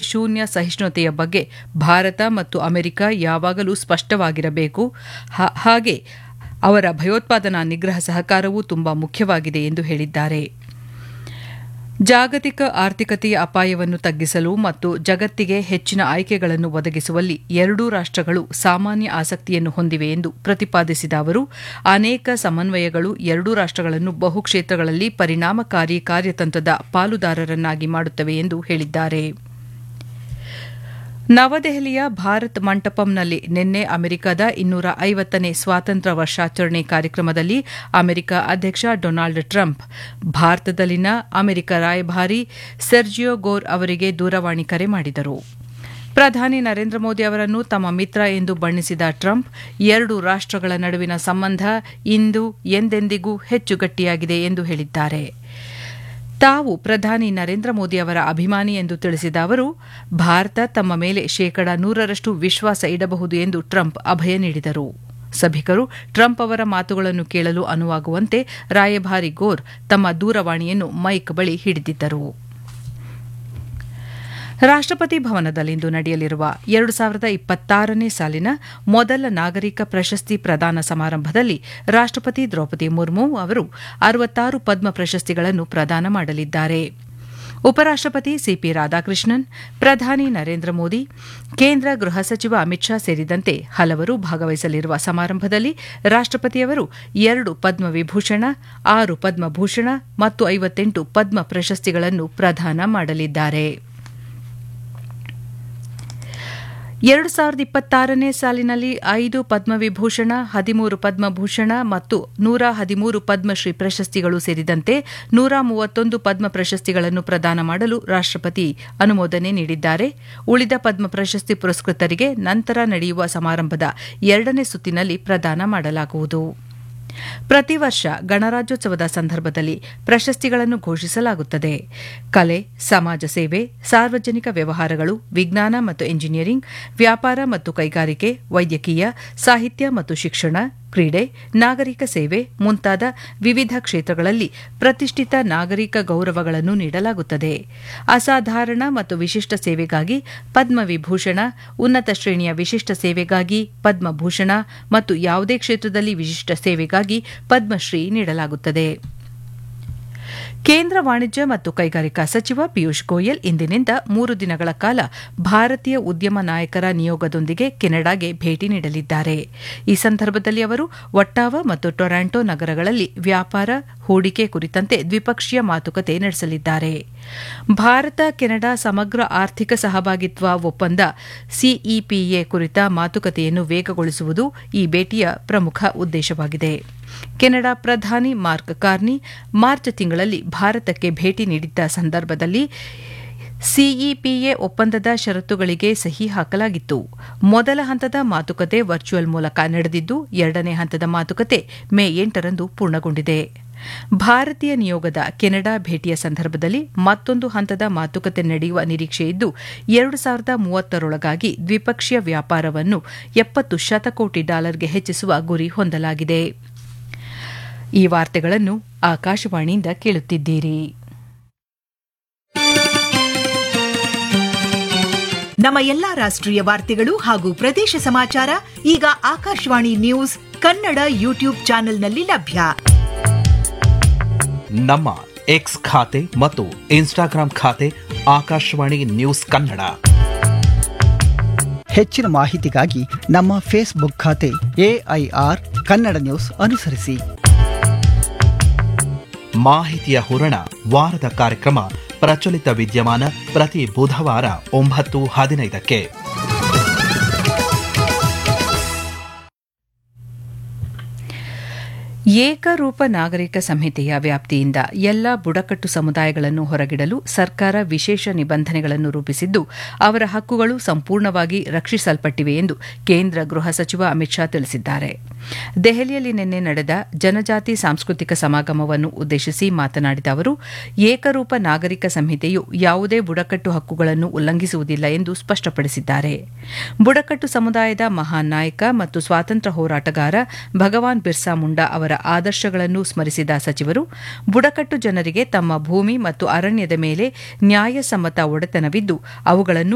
ಶೂನ್ಯ ಸಹಿಷ್ಣುತೆಯ ಬಗ್ಗೆ ಭಾರತ ಮತ್ತು ಅಮೆರಿಕ ಯಾವಾಗಲೂ ಸ್ಪಷ್ಟವಾಗಿರಬೇಕು ಹಾಗೆ ಅವರ ಭಯೋತ್ಪಾದನಾ ನಿಗ್ರಹ ಸಹಕಾರವೂ ತುಂಬಾ ಮುಖ್ಯವಾಗಿದೆ ಎಂದು ಹೇಳಿದ್ದಾರೆ ಜಾಗತಿಕ ಆರ್ಥಿಕತೆಯ ಅಪಾಯವನ್ನು ತಗ್ಗಿಸಲು ಮತ್ತು ಜಗತ್ತಿಗೆ ಹೆಚ್ಚಿನ ಆಯ್ಕೆಗಳನ್ನು ಒದಗಿಸುವಲ್ಲಿ ಎರಡೂ ರಾಷ್ಟಗಳು ಸಾಮಾನ್ಯ ಆಸಕ್ತಿಯನ್ನು ಹೊಂದಿವೆ ಎಂದು ಪ್ರತಿಪಾದಿಸಿದ ಅವರು ಅನೇಕ ಸಮನ್ವಯಗಳು ಎರಡೂ ರಾಷ್ಟಗಳನ್ನು ಬಹುಕ್ಷೇತ್ರಗಳಲ್ಲಿ ಪರಿಣಾಮಕಾರಿ ಕಾರ್ಯತಂತ್ರದ ಪಾಲುದಾರರನ್ನಾಗಿ ಮಾಡುತ್ತವೆ ಎಂದು ಹೇಳಿದ್ದಾರೆ ನವದೆಹಲಿಯ ಭಾರತ್ ಮಂಟಪಂನಲ್ಲಿ ನಿನ್ನೆ ಅಮೆರಿಕದ ಇನ್ನೂರ ಐವತ್ತನೇ ಸ್ವಾತಂತ್ರ್ಯ ವರ್ಷಾಚರಣೆ ಕಾರ್ಯಕ್ರಮದಲ್ಲಿ ಅಮೆರಿಕ ಅಧ್ಯಕ್ಷ ಡೊನಾಲ್ಡ್ ಟ್ರಂಪ್ ಭಾರತದಲ್ಲಿನ ಅಮೆರಿಕ ರಾಯಭಾರಿ ಸೆರ್ಜಿಯೋ ಗೋರ್ ಅವರಿಗೆ ದೂರವಾಣಿ ಕರೆ ಮಾಡಿದರು ಪ್ರಧಾನಿ ನರೇಂದ್ರ ಮೋದಿ ಅವರನ್ನು ತಮ್ಮ ಮಿತ್ರ ಎಂದು ಬಣ್ಣಿಸಿದ ಟ್ರಂಪ್ ಎರಡು ರಾಷ್ಟಗಳ ನಡುವಿನ ಸಂಬಂಧ ಇಂದು ಎಂದೆಂದಿಗೂ ಹೆಚ್ಚು ಗಟ್ಟಿಯಾಗಿದೆ ಎಂದು ಹೇಳಿದ್ದಾರೆ ತಾವು ಪ್ರಧಾನಿ ನರೇಂದ್ರ ಮೋದಿ ಅವರ ಅಭಿಮಾನಿ ಎಂದು ತಿಳಿಸಿದ ಅವರು ಭಾರತ ತಮ್ಮ ಮೇಲೆ ಶೇಕಡ ನೂರರಷ್ಟು ವಿಶ್ವಾಸ ಇಡಬಹುದು ಎಂದು ಟ್ರಂಪ್ ಅಭಯ ನೀಡಿದರು ಸಭಿಕರು ಟ್ರಂಪ್ ಅವರ ಮಾತುಗಳನ್ನು ಕೇಳಲು ಅನುವಾಗುವಂತೆ ರಾಯಭಾರಿ ಗೋರ್ ತಮ್ಮ ದೂರವಾಣಿಯನ್ನು ಮೈಕ್ ಬಳಿ ಹಿಡಿದಿದ್ದರು ರಾಷ್ಟಪತಿ ಭವನದಲ್ಲಿಂದು ನಡೆಯಲಿರುವ ಎರಡು ಸಾವಿರದ ಇಪ್ಪತ್ತಾರನೇ ಸಾಲಿನ ಮೊದಲ ನಾಗರಿಕ ಪ್ರಶಸ್ತಿ ಪ್ರದಾನ ಸಮಾರಂಭದಲ್ಲಿ ರಾಷ್ಟಪತಿ ದ್ರೌಪದಿ ಮುರ್ಮು ಅವರು ಅರವತ್ತಾರು ಪದ್ಮ ಪ್ರಶಸ್ತಿಗಳನ್ನು ಪ್ರದಾನ ಮಾಡಲಿದ್ದಾರೆ ಉಪರಾಷ್ಟಪತಿ ಸಿಪಿ ರಾಧಾಕೃಷ್ಣನ್ ಪ್ರಧಾನಿ ನರೇಂದ್ರ ಮೋದಿ ಕೇಂದ್ರ ಗೃಹ ಸಚಿವ ಅಮಿತ್ ಶಾ ಸೇರಿದಂತೆ ಹಲವರು ಭಾಗವಹಿಸಲಿರುವ ಸಮಾರಂಭದಲ್ಲಿ ರಾಷ್ಟಪತಿಯವರು ಎರಡು ಪದ್ಮವಿಭೂಷಣ ಆರು ಪದ್ಮಭೂಷಣ ಮತ್ತು ಐವತ್ತೆಂಟು ಪದ್ಮ ಪ್ರಶಸ್ತಿಗಳನ್ನು ಪ್ರದಾನ ಮಾಡಲಿದ್ದಾರೆ ಎರಡು ಸಾವಿರದ ಇಪ್ಪತ್ತಾರನೇ ಸಾಲಿನಲ್ಲಿ ಐದು ಪದ್ಮವಿಭೂಷಣ ಹದಿಮೂರು ಪದ್ಮಭೂಷಣ ಮತ್ತು ನೂರ ಹದಿಮೂರು ಪದ್ಮಶ್ರೀ ಪ್ರಶಸ್ತಿಗಳು ಸೇರಿದಂತೆ ನೂರ ಮೂವತ್ತೊಂದು ಪದ್ಮ ಪ್ರಶಸ್ತಿಗಳನ್ನು ಪ್ರದಾನ ಮಾಡಲು ರಾಷ್ಟಪತಿ ಅನುಮೋದನೆ ನೀಡಿದ್ದಾರೆ ಉಳಿದ ಪದ್ಮ ಪ್ರಶಸ್ತಿ ಪುರಸ್ಕೃತರಿಗೆ ನಂತರ ನಡೆಯುವ ಸಮಾರಂಭದ ಎರಡನೇ ಸುತ್ತಿನಲ್ಲಿ ಪ್ರದಾನ ಮಾಡಲಾಗುವುದು ಪ್ರತಿ ವರ್ಷ ಗಣರಾಜ್ಯೋತ್ಸವದ ಸಂದರ್ಭದಲ್ಲಿ ಪ್ರಶಸ್ತಿಗಳನ್ನು ಘೋಷಿಸಲಾಗುತ್ತದೆ ಕಲೆ ಸಮಾಜ ಸೇವೆ ಸಾರ್ವಜನಿಕ ವ್ಯವಹಾರಗಳು ವಿಜ್ಞಾನ ಮತ್ತು ಎಂಜಿನಿಯರಿಂಗ್ ವ್ಯಾಪಾರ ಮತ್ತು ಕೈಗಾರಿಕೆ ವೈದ್ಯಕೀಯ ಸಾಹಿತ್ಯ ಮತ್ತು ಶಿಕ್ಷಣ ಕ್ರೀಡೆ ನಾಗರಿಕ ಸೇವೆ ಮುಂತಾದ ವಿವಿಧ ಕ್ಷೇತ್ರಗಳಲ್ಲಿ ಪ್ರತಿಷ್ಠಿತ ನಾಗರಿಕ ಗೌರವಗಳನ್ನು ನೀಡಲಾಗುತ್ತದೆ ಅಸಾಧಾರಣ ಮತ್ತು ವಿಶಿಷ್ಟ ಸೇವೆಗಾಗಿ ಪದ್ಮವಿಭೂಷಣ ಉನ್ನತ ಶ್ರೇಣಿಯ ವಿಶಿಷ್ಟ ಸೇವೆಗಾಗಿ ಪದ್ಮಭೂಷಣ ಮತ್ತು ಯಾವುದೇ ಕ್ಷೇತ್ರದಲ್ಲಿ ವಿಶಿಷ್ಟ ಸೇವೆಗಾಗಿ ಪದ್ಮಶ್ರೀ ನೀಡಲಾಗುತ್ತದೆ ಕೇಂದ್ರ ವಾಣಿಜ್ಯ ಮತ್ತು ಕೈಗಾರಿಕಾ ಸಚಿವ ಪಿಯೂಷ್ ಗೋಯಲ್ ಇಂದಿನಿಂದ ಮೂರು ದಿನಗಳ ಕಾಲ ಭಾರತೀಯ ಉದ್ಯಮ ನಾಯಕರ ನಿಯೋಗದೊಂದಿಗೆ ಕೆನಡಾಗೆ ಭೇಟಿ ನೀಡಲಿದ್ದಾರೆ ಈ ಸಂದರ್ಭದಲ್ಲಿ ಅವರು ಒಟ್ಟಾವ ಮತ್ತು ಟೊರಾಂಟೊ ನಗರಗಳಲ್ಲಿ ವ್ಯಾಪಾರ ಹೂಡಿಕೆ ಕುರಿತಂತೆ ದ್ವಿಪಕ್ಷೀಯ ಮಾತುಕತೆ ನಡೆಸಲಿದ್ದಾರೆ ಭಾರತ ಕೆನಡಾ ಸಮಗ್ರ ಆರ್ಥಿಕ ಸಹಭಾಗಿತ್ವ ಒಪ್ಪಂದ ಸಿಇಪಿಎ ಕುರಿತ ಮಾತುಕತೆಯನ್ನು ವೇಗಗೊಳಿಸುವುದು ಈ ಭೇಟಿಯ ಪ್ರಮುಖ ಉದ್ದೇಶವಾಗಿದೆ ಕೆನಡಾ ಪ್ರಧಾನಿ ಮಾರ್ಕ್ ಕಾರ್ನಿ ಮಾರ್ಚ್ ತಿಂಗಳಲ್ಲಿ ಭಾರತಕ್ಕೆ ಭೇಟಿ ನೀಡಿದ್ದ ಸಂದರ್ಭದಲ್ಲಿ ಸಿಇಪಿಎ ಒಪ್ಪಂದದ ಷರತ್ತುಗಳಿಗೆ ಸಹಿ ಹಾಕಲಾಗಿತ್ತು ಮೊದಲ ಹಂತದ ಮಾತುಕತೆ ವರ್ಚುವಲ್ ಮೂಲಕ ನಡೆದಿದ್ದು ಎರಡನೇ ಹಂತದ ಮಾತುಕತೆ ಮೇ ಎಂಟರಂದು ಪೂರ್ಣಗೊಂಡಿದೆ ಭಾರತೀಯ ನಿಯೋಗದ ಕೆನಡಾ ಭೇಟಿಯ ಸಂದರ್ಭದಲ್ಲಿ ಮತ್ತೊಂದು ಹಂತದ ಮಾತುಕತೆ ನಡೆಯುವ ನಿರೀಕ್ಷೆಯಿದ್ದು ಎರಡು ಸಾವಿರದ ಮೂವತ್ತರೊಳಗಾಗಿ ದ್ವಿಪಕ್ಷೀಯ ವ್ಯಾಪಾರವನ್ನು ಎಪ್ಪತ್ತು ಶತಕೋಟಿ ಡಾಲರ್ಗೆ ಹೆಚ್ಚಿಸುವ ಗುರಿ ಹೊಂದಲಾಗಿದೆ ಈ ವಾರ್ತೆಗಳನ್ನು ಆಕಾಶವಾಣಿಯಿಂದ ಕೇಳುತ್ತಿದ್ದೀರಿ ನಮ್ಮ ಎಲ್ಲಾ ರಾಷ್ಟ್ರೀಯ ವಾರ್ತೆಗಳು ಹಾಗೂ ಪ್ರದೇಶ ಸಮಾಚಾರ ಈಗ ಆಕಾಶವಾಣಿ ನ್ಯೂಸ್ ಕನ್ನಡ ಯೂಟ್ಯೂಬ್ ಚಾನೆಲ್ನಲ್ಲಿ ಲಭ್ಯ ನಮ್ಮ ಎಕ್ಸ್ ಖಾತೆ ಮತ್ತು ಇನ್ಸ್ಟಾಗ್ರಾಂ ಖಾತೆ ಆಕಾಶವಾಣಿ ನ್ಯೂಸ್ ಕನ್ನಡ ಹೆಚ್ಚಿನ ಮಾಹಿತಿಗಾಗಿ ನಮ್ಮ ಫೇಸ್ಬುಕ್ ಖಾತೆ ಎಐಆರ್ ಕನ್ನಡ ನ್ಯೂಸ್ ಅನುಸರಿಸಿ ಮಾಹಿತಿಯ ಹೂರಣ ವಾರದ ಕಾರ್ಯಕ್ರಮ ಪ್ರಚಲಿತ ವಿದ್ಯಮಾನ ಪ್ರತಿ ಬುಧವಾರ ಒಂಬತ್ತು ಹದಿನೈದಕ್ಕೆ ಏಕರೂಪ ನಾಗರಿಕ ಸಂಹಿತೆಯ ವ್ಯಾಪ್ತಿಯಿಂದ ಎಲ್ಲಾ ಬುಡಕಟ್ಟು ಸಮುದಾಯಗಳನ್ನು ಹೊರಗಿಡಲು ಸರ್ಕಾರ ವಿಶೇಷ ನಿಬಂಧನೆಗಳನ್ನು ರೂಪಿಸಿದ್ದು ಅವರ ಹಕ್ಕುಗಳು ಸಂಪೂರ್ಣವಾಗಿ ರಕ್ಷಿಸಲ್ಪಟ್ಟಿವೆ ಎಂದು ಕೇಂದ್ರ ಗೃಹ ಸಚಿವ ಅಮಿತ್ ಶಾ ತಿಳಿಸಿದ್ದಾರೆ ದೆಹಲಿಯಲ್ಲಿ ನಿನ್ನೆ ನಡೆದ ಜನಜಾತಿ ಸಾಂಸ್ಕೃತಿಕ ಸಮಾಗಮವನ್ನು ಉದ್ದೇಶಿಸಿ ಮಾತನಾಡಿದ ಅವರು ಏಕರೂಪ ನಾಗರಿಕ ಸಂಹಿತೆಯು ಯಾವುದೇ ಬುಡಕಟ್ಟು ಹಕ್ಕುಗಳನ್ನು ಉಲ್ಲಂಘಿಸುವುದಿಲ್ಲ ಎಂದು ಸ್ಪಷ್ಟಪಡಿಸಿದ್ದಾರೆ ಬುಡಕಟ್ಟು ಸಮುದಾಯದ ಮಹಾನ್ ನಾಯಕ ಮತ್ತು ಸ್ವಾತಂತ್ರ್ಯ ಹೋರಾಟಗಾರ ಭಗವಾನ್ ಬಿರ್ಸಾ ಮುಂಡಾ ಅವರ ಆದರ್ಶಗಳನ್ನು ಸ್ಮರಿಸಿದ ಸಚಿವರು ಬುಡಕಟ್ಟು ಜನರಿಗೆ ತಮ್ಮ ಭೂಮಿ ಮತ್ತು ಅರಣ್ಯದ ಮೇಲೆ ನ್ಯಾಯಸಮ್ಮತ ಒಡೆತನವಿದ್ದು ಅವುಗಳನ್ನು